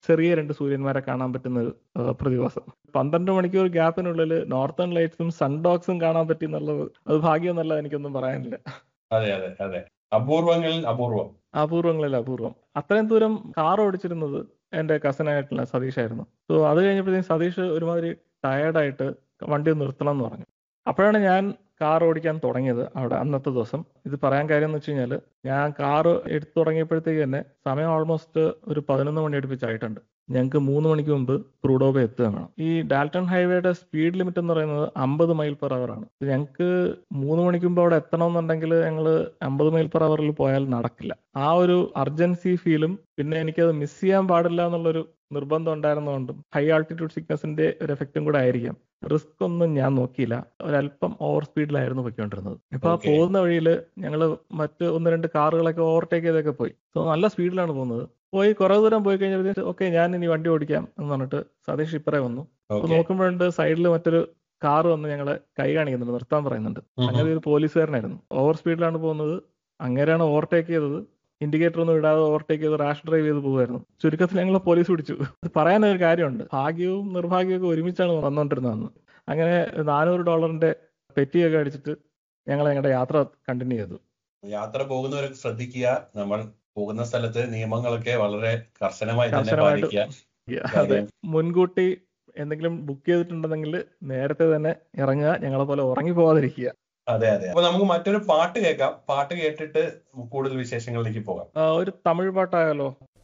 ചെറിയ രണ്ട് സൂര്യന്മാരെ കാണാൻ പറ്റുന്ന ഒരു ആ, പ്രതിഭാസം പന്ത്രണ്ട് മണിക്കൂർ ഗ്യാപ്പിനുള്ളിൽ നോർത്തേൺ ലൈറ്റ്സും സൺഡോഗ്സും കാണാൻ പറ്റി എന്നുള്ളത് അത് ഭാഗ്യമൊന്നല്ല എനിക്കൊന്നും പറയാനില്ല അതെ അതെ അതെ അപൂർവങ്ങളിൽ അപൂർവം അപൂർവങ്ങളിൽ അപൂർവം അത്രയും ദൂരം കാർ ഓടിച്ചിരുന്നത് എന്റെ കസനായിട്ടുള്ള സതീഷായിരുന്നു സോ അത് കഴിഞ്ഞപ്പോഴത്തേക്കും സതീഷ് ഒരുമാതിരി ടയർഡായിട്ട് വണ്ടി ഒന്ന് നിർത്തണം എന്ന് പറഞ്ഞു അപ്പോഴാണ് ഞാൻ കാർ ഓടിക്കാൻ തുടങ്ങിയത് അവിടെ അന്നത്തെ ദിവസം ഇത് പറയാൻ കാര്യം എന്ന് വെച്ച് കഴിഞ്ഞാൽ ഞാൻ കാർ എടുത്തു തുടങ്ങിയപ്പോഴത്തേക്ക് തന്നെ സമയം ഓൾമോസ്റ്റ് ഒരു പതിനൊന്ന് മണി അടുപ്പിച്ചായിട്ടുണ്ട് ഞങ്ങൾക്ക് മൂന്ന് മണിക്ക് മുമ്പ് ക്രൂഡോബെ എത്തുക വേണം ഈ ഡാൽട്ടൺ ഹൈവേയുടെ സ്പീഡ് ലിമിറ്റ് എന്ന് പറയുന്നത് അമ്പത് മൈൽ പെർ അവർ ആണ് ഞങ്ങൾക്ക് മൂന്ന് മണിക്ക് മുമ്പ് അവിടെ എത്തണമെന്നുണ്ടെങ്കിൽ ഞങ്ങൾ അമ്പത് മൈൽ പെർ അവറിൽ പോയാൽ നടക്കില്ല ആ ഒരു അർജൻസി ഫീലും പിന്നെ എനിക്കത് മിസ് ചെയ്യാൻ പാടില്ല എന്നുള്ളൊരു നിർബന്ധം ഉണ്ടായിരുന്നതുകൊണ്ടും ഹൈ ആൾട്ടിറ്റ്യൂഡ് സിക്നസിന്റെ ഒരു എഫക്റ്റും കൂടെ ആയിരിക്കാം റിസ്ക് ഒന്നും ഞാൻ നോക്കിയില്ല ഒരല്പം ഓവർ സ്പീഡിലായിരുന്നു പോയിക്കൊണ്ടിരുന്നത് ഇപ്പൊ ആ Okay. പോകുന്ന വഴിയിൽ ഞങ്ങൾ മറ്റ് ഒന്ന് രണ്ട് കാറുകളൊക്കെ ഓവർടേക്ക് ചെയ്തൊക്കെ പോയി സോ നല്ല സ്പീഡിലാണ് പോകുന്നത് പോയി കുറെ ദൂരം പോയി കഴിഞ്ഞപ്പോഴത്തേക്ക് ഓക്കെ ഞാൻ ഇനി വണ്ടി ഓടിക്കാം എന്ന് പറഞ്ഞിട്ട് സതീഷ് ഇപ്പറേ വന്നു അപ്പൊ ഓക്കെ നോക്കുമ്പോഴുണ്ട് സൈഡിൽ മറ്റൊരു കാർ വന്ന് ഞങ്ങളെ കൈ കാണിക്കുന്നുണ്ട് നിർത്താൻ പറയുന്നുണ്ട് അങ്ങനെ ഒരു പോലീസുകാരനായിരുന്നു ഓവർ സ്പീഡിലാണ് പോകുന്നത് അങ്ങനെയാണ് ഓവർടേക്ക് ചെയ്തത് ഇൻഡിക്കേറ്റർ ഒന്നും ഇടാതെ ഓവർടേക്ക് ചെയ്ത് റാഷ് ഡ്രൈവ് ചെയ്ത് പോകുമായിരുന്നു ചുരുക്കത്തിൽ ഞങ്ങൾ പോലീസ് പിടിച്ചു ഇത് പറയാനൊരു കാര്യമുണ്ട് ഭാഗ്യവും നിർഭാഗ്യവും ഒക്കെ ഒരുമിച്ചാണ് വന്നുകൊണ്ടിരുന്നതെന്ന് അങ്ങനെ നാനൂറ് ഡോളറിന്റെ പെറ്റിയൊക്കെ അടിച്ചിട്ട് ഞങ്ങൾ ഞങ്ങളുടെ യാത്ര കണ്ടിന്യൂ ചെയ്തു യാത്ര പോകുന്നവരൊക്കെ ശ്രദ്ധിക്കുക നമ്മൾ പോകുന്ന സ്ഥലത്ത് നിയമങ്ങളൊക്കെ വളരെ കർശനമായി തന്നെ കർശനമായിട്ട് പാലിക്കുക അതെ മുൻകൂട്ടി എന്തെങ്കിലും ബുക്ക് ചെയ്തിട്ടുണ്ടെങ്കിൽ നേരത്തെ തന്നെ ഇറങ്ങുക ഞങ്ങളെ പോലെ ഉറങ്ങി പോവാതിരിക്കുക അതെ അതെ അപ്പൊ നമുക്ക് മറ്റൊരു പാട്ട് കേൾക്കാം പാട്ട് കേട്ടിട്ട് കൂടുതൽ വിശേഷങ്ങളിലേക്ക് പോകാം ആ, ഒരു തമിഴ് പാട്ടായാലോ